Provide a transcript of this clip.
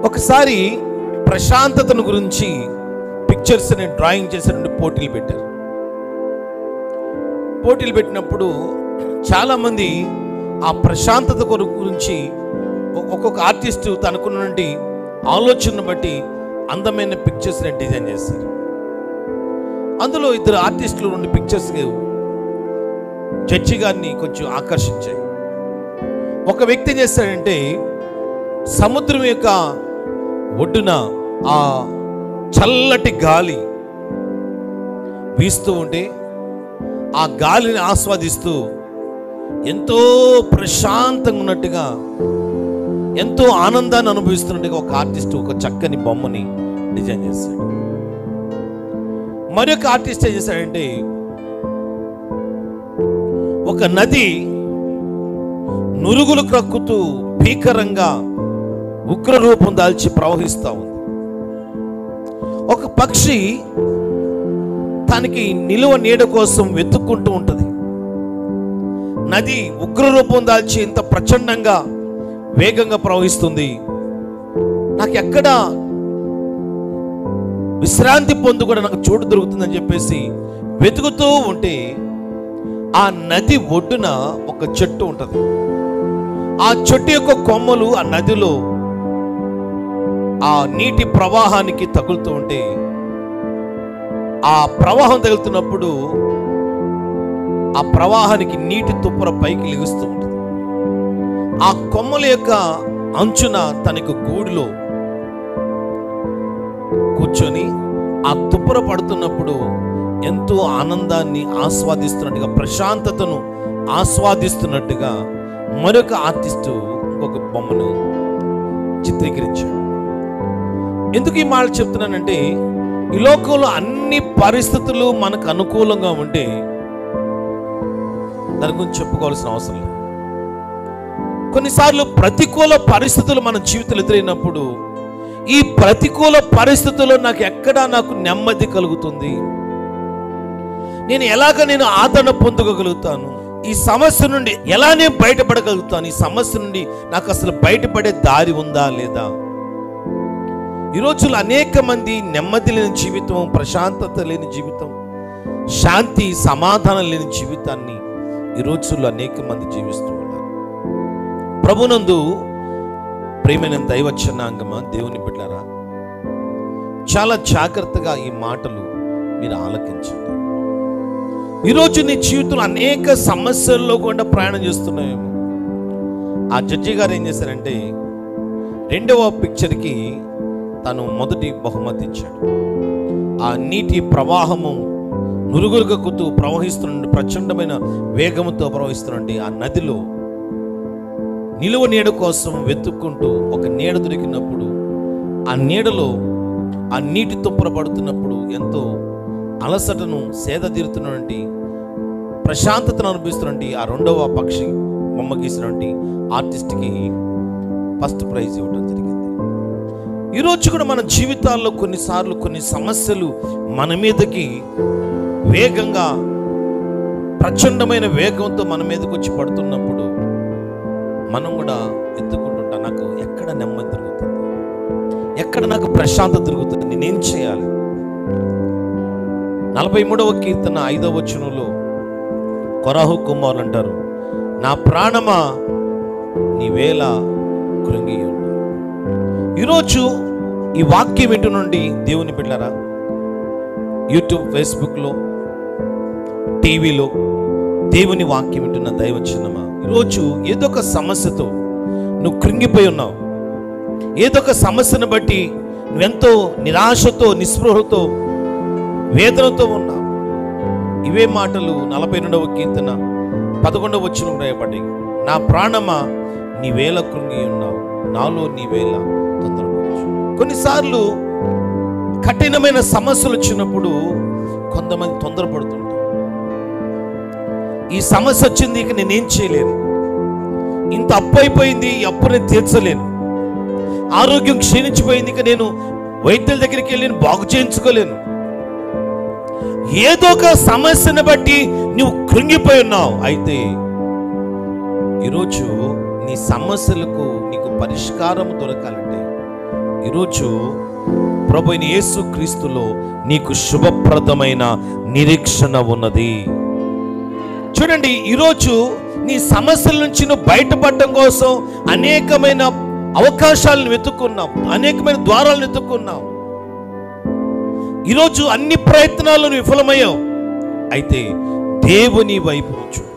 ఒకసారి ప్రశాంతతను గురించి పిక్చర్స్ ని డ్రాయింగ్ చేసినటువంటి పోటీలు పెట్టారు పోటీలు పెట్టినప్పుడు చాలామంది ఆ ప్రశాంతత కొరకు గురించి ఒ- ఒక్కొక్క ఆర్టిస్ట్ తనకున్నటువంటి ఆలోచనను బట్టి అందమైన పిక్చర్స్ని డిజైన్ చేస్తారు అందులో ఇద్దరు ఆర్టిస్టులు రెండు పిక్చర్స్ జడ్జి గారిని కొంచెం ఆకర్షించాయి ఒక వ్యక్తి ఏం చేస్తాడంటే సముద్రం యొక్క ఒడ్డున ఆ చల్లటి గాలి వీస్తూ ఉంటే ఆ గాలిని ఆస్వాదిస్తూ ఎంతో ప్రశాంతంగా ఉన్నట్టుగా ఎంతో ఆనందాన్ని అనుభవిస్తున్నట్టుగా ఒక ఆర్టిస్ట్ ఒక చక్కని బొమ్మని డిజైన్ చేశాడు మరొక ఆర్టిస్ట్ ఏం చేశాడంటే ఒక నది నురుగులు క్రక్కుతూ భీకరంగా ఉగ్ర రూపం దాల్చి ప్రవహిస్తూ ఉంది ఒక పక్షి తనకి నిలువ నీడ కోసం వెతుక్కుంటూ ఉంటుంది నది ఉగ్ర రూపం దాల్చి ఇంత ప్రచండంగా వేగంగా ప్రవహిస్తుంది నాకు ఎక్కడ విశ్రాంతి పొందు కూడా నాకు చోటు దొరుకుతుందని చెప్పేసి వెతుకుతూ ఉంటే ఆ నది ఒడ్డున ఒక చెట్టు ఉంటుంది ఆ చెట్టు యొక్క కొమ్మలు ఆ నదిలో ఆ నీటి ప్రవాహానికి తగులుతూ ఉంటే ఆ ప్రవాహం తగులుతున్నప్పుడు ఆ ప్రవాహానికి నీటి తుప్పర పైకి లెగుస్తూ ఉంటుంది ఆ కొమ్మల యొక్క అంచున తనకు గూడులో కూర్చొని ఆ తుప్పర పడుతున్నప్పుడు ఎంతో ఆనందాన్ని ఆస్వాదిస్తున్నట్టుగా ప్రశాంతతను ఆస్వాదిస్తున్నట్టుగా మరొక ఆర్టిస్టు ఇంకొక బొమ్మను చిత్రీకరించాడు ఎందుకు ఈ మాట చెప్తున్నానంటే ఈ లోకంలో అన్ని పరిస్థితులు మనకు అనుకూలంగా ఉంటే దాని గురించి చెప్పుకోవాల్సిన అవసరం లేదు కొన్నిసార్లు ప్రతికూల పరిస్థితులు మన జీవితంలో ఎదురైనప్పుడు ఈ ప్రతికూల పరిస్థితుల్లో నాకు ఎక్కడా నాకు నెమ్మది కలుగుతుంది నేను ఎలాగ నేను ఆదరణ పొందుకోగలుగుతాను ఈ సమస్య నుండి ఎలా నేను బయటపడగలుగుతాను ఈ సమస్య నుండి నాకు అసలు బయటపడే దారి ఉందా లేదా ఈ రోజుల్లో అనేక మంది నెమ్మది లేని జీవితం ప్రశాంతత లేని జీవితం శాంతి సమాధానం లేని జీవితాన్ని ఈ రోజుల్లో అనేక మంది జీవిస్తూ ఉన్నారు ప్రభునందు ప్రేమైన దైవచనాంగమా దేవుని బిడ్డారా చాలా జాగ్రత్తగా ఈ మాటలు మీరు ఆలకించండి ఈరోజు నీ జీవితంలో అనేక సమస్యల్లో కూడా ప్రయాణం చేస్తున్నాయేమో ఆ జడ్జి గారు ఏం చేశారంటే రెండవ పిక్చర్కి తను మొదటి బహుమతి ఇచ్చాడు ఆ నీటి ప్రవాహము నురుగులు కక్కుతూ ప్రవహిస్తున్న ప్రచండమైన వేగంతో ప్రవహిస్తున్నటువంటి ఆ నదిలో నిలువ నీడ కోసం వెతుక్కుంటూ ఒక నీడ దొరికినప్పుడు ఆ నీడలో ఆ నీటి తుప్పర పడుతున్నప్పుడు ఎంతో అలసటను సేద తీరుతున్నటువంటి ప్రశాంతతను అనిపిస్తున్నటువంటి ఆ రెండవ పక్షి బొమ్మ గీసినటువంటి ఆర్టిస్ట్కి ఫస్ట్ ప్రైజ్ ఇవ్వడం జరిగింది ఈరోజు కూడా మన జీవితాల్లో కొన్నిసార్లు కొన్ని సమస్యలు మన మీదకి వేగంగా ప్రచండమైన వేగంతో మన మీదకి వచ్చి పడుతున్నప్పుడు మనం కూడా ఎత్తుకుంటుంటాం నాకు ఎక్కడ నెమ్మది దొరుకుతుంది ఎక్కడ నాకు ప్రశాంతత దొరుకుతుంది నేనేం చేయాలి నలభై మూడవ కీర్తన ఐదవ వచనంలో కొరాహు కుమారులు అంటారు నా ప్రాణమా నీ వేళ కృంగి ఉన్నావు." ఈరోజు ఈ వాక్యం వింటు నుండి దేవుని బిడ్డారా యూట్యూబ్ ఫేస్బుక్లో టీవీలో దేవుని వాక్యం వింటున్న దైవచనమా ఈరోజు ఏదో ఒక సమస్యతో నువ్వు కృంగిపోయి ఉన్నావు ఏదో ఒక సమస్యను బట్టి నువ్వెంతో నిరాశతో నిస్పృహతో వేదనతో ఉన్నావు ఇవే మాటలు నలభై రెండవ కీర్తన పదకొండవ వచ్చిన రాయబడి నా ప్రాణమా నీ వేల కృంగి ఉన్నావు నాలో నీ వేల తొందరపడచ్చు కొన్నిసార్లు కఠినమైన సమస్యలు వచ్చినప్పుడు కొంతమంది తొందరపడుతుంటారు ఈ సమస్య వచ్చింది ఇక నేనేం చేయలేను ఇంత అప్పు అయిపోయింది ఈ అప్పుని తీర్చలేను ఆరోగ్యం క్షీణించిపోయింది ఇక నేను వైద్యుల దగ్గరికి వెళ్ళి నేను బాగు చేయించుకోలేను ఏదో ఒక సమస్యను బట్టి నువ్వు కృంగిపోయి ఉన్నావు అయితే ఈరోజు నీ సమస్యలకు నీకు పరిష్కారం దొరకాలంటే ఈరోజు ప్రభు అయిన యేసు క్రీస్తులో నీకు శుభప్రదమైన నిరీక్షణ ఉన్నది చూడండి ఈరోజు నీ సమస్యల నుంచి నువ్వు బయటపడడం కోసం అనేకమైన అవకాశాలను వెతుక్కున్నావు అనేకమైన ద్వారాలను వెతుక్కున్నావు ఈరోజు అన్ని ప్రయత్నాలను విఫలమయ్యావు అయితే దేవుని వైపు చూ